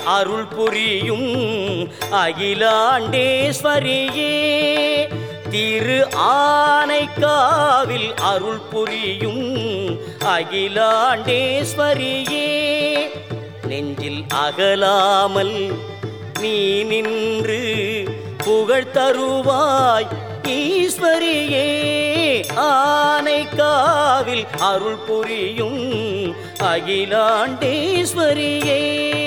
அருள் புரியும் அகிலாண்டேஸ்வரியே திரு ஆனைக்காவில் அருள் புரியும் அகிலாண்டேஸ்வரியே நெஞ்சில் அகலாமல் நீ நின்று புகழ் தருவாய் ஈஸ்வரியே ஆனைக்காவில் அருள் புரியும் அகிலாண்டேஸ்வரியே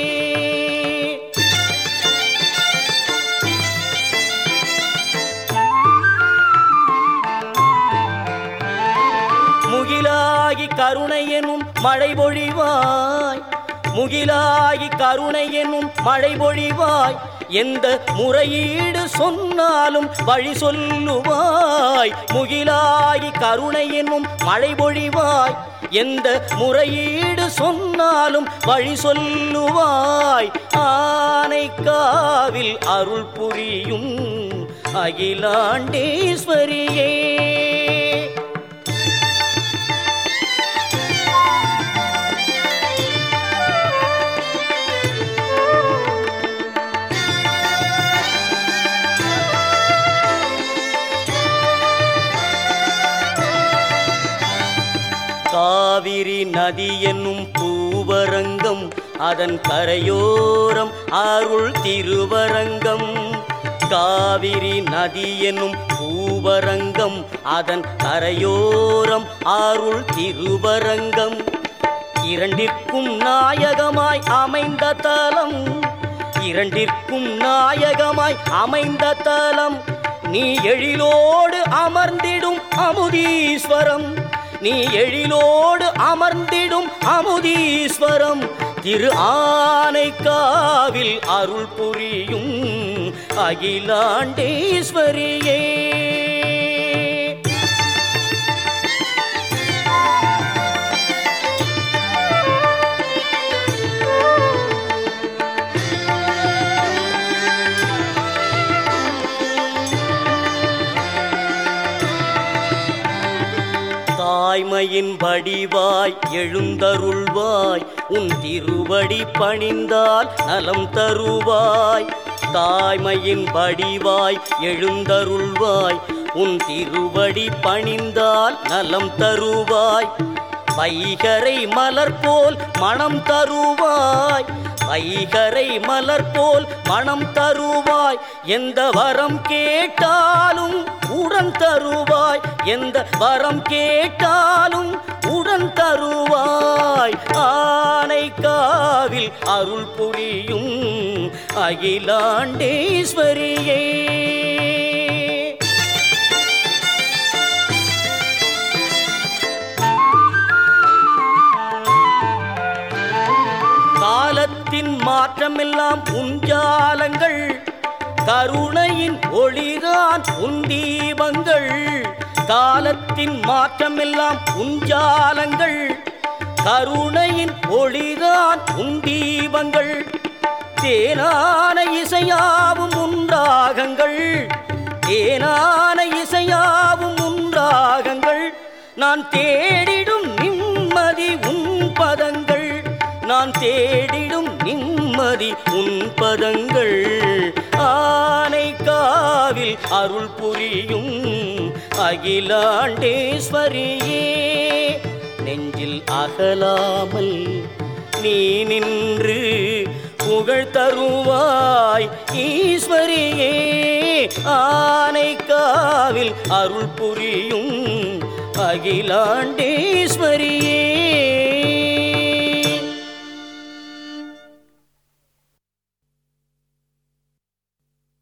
முகிலாகி கருணை எனும் மழை பொழிவாய் முகிலாகி கருணை எனும் மழை பொழிவாய் எந்த முறையீடு சொன்னாலும் வழி சொல்லுவாய் முகிலாகி கருணை என்னும் மழை பொழிவாய் எந்த முறையீடு சொன்னாலும் வழி சொல்லுவாய் ஆனைக்காவில் அருள் புரியும் அகிலாண்டேஸ்வரியே காவிரி நதி என்னும் பூவரங்கம் அதன் கரையோரம் அருள் திருவரங்கம் காவிரி நதி என்னும் பூவரங்கம் அதன் கரையோரம் அருள் திருவரங்கம் இரண்டிற்கும் நாயகமாய் அமைந்த தலம் இரண்டிற்கும் நாயகமாய் அமைந்த தலம் நீ எழிலோடு அமர்ந்திடும் அமுதீஸ்வரம் நீ எழிலோடு அமர்ந்திடும் அமுதீஸ்வரம் திரு ஆனைக்காவில் அருள் புரியும் அகிலாண்டேஸ்வரியே தாய்மையின் வடிவாய் எழுந்தருள்வாய் உன் திருவடி பணிந்தால் நலம் தருவாய் தாய்மையின் வடிவாய் எழுந்தருள்வாய் உன் திருவடி பணிந்தால் நலம் தருவாய் வைகரை மலர் போல் மனம் தருவாய் வைகரை மலர் போல் மனம் தருவாய் எந்த வரம் கேட்டாலும் உடன் தருவாய் எந்த வரம் கேட்டாலும் உடன் தருவாய் ஆனைக்காவில் அருள் புரியும் அகிலாண்டேஸ்வரியே காலத்தின் மாற்றமெல்லாம் உஞ்சாலங்கள் கருணையின் ஒளிதான் உன் தீபங்கள் காலத்தின் மாற்றமெல்லாம் உஞ்சாலங்கள் கருணையின் ஒளிதான் உன் தீபங்கள் தேனான இசையாவும் உண்டாகங்கள் தேனான இசையாவும் உண்டாகங்கள் நான் தேடிடும் நிம்மதி உன் பதங்கள் நான் தேடிடும் நிம்மதி உன் பதங்கள் ஆனைக்காவில் அருள் புரியும் அகிலாண்டேஸ்வரியே நெஞ்சில் அகலாமல் நீ நின்று புகழ் தருவாய் ஈஸ்வரியே ஆனைக்காவில் அருள் புரியும் அகிலாண்டேஸ்வரியே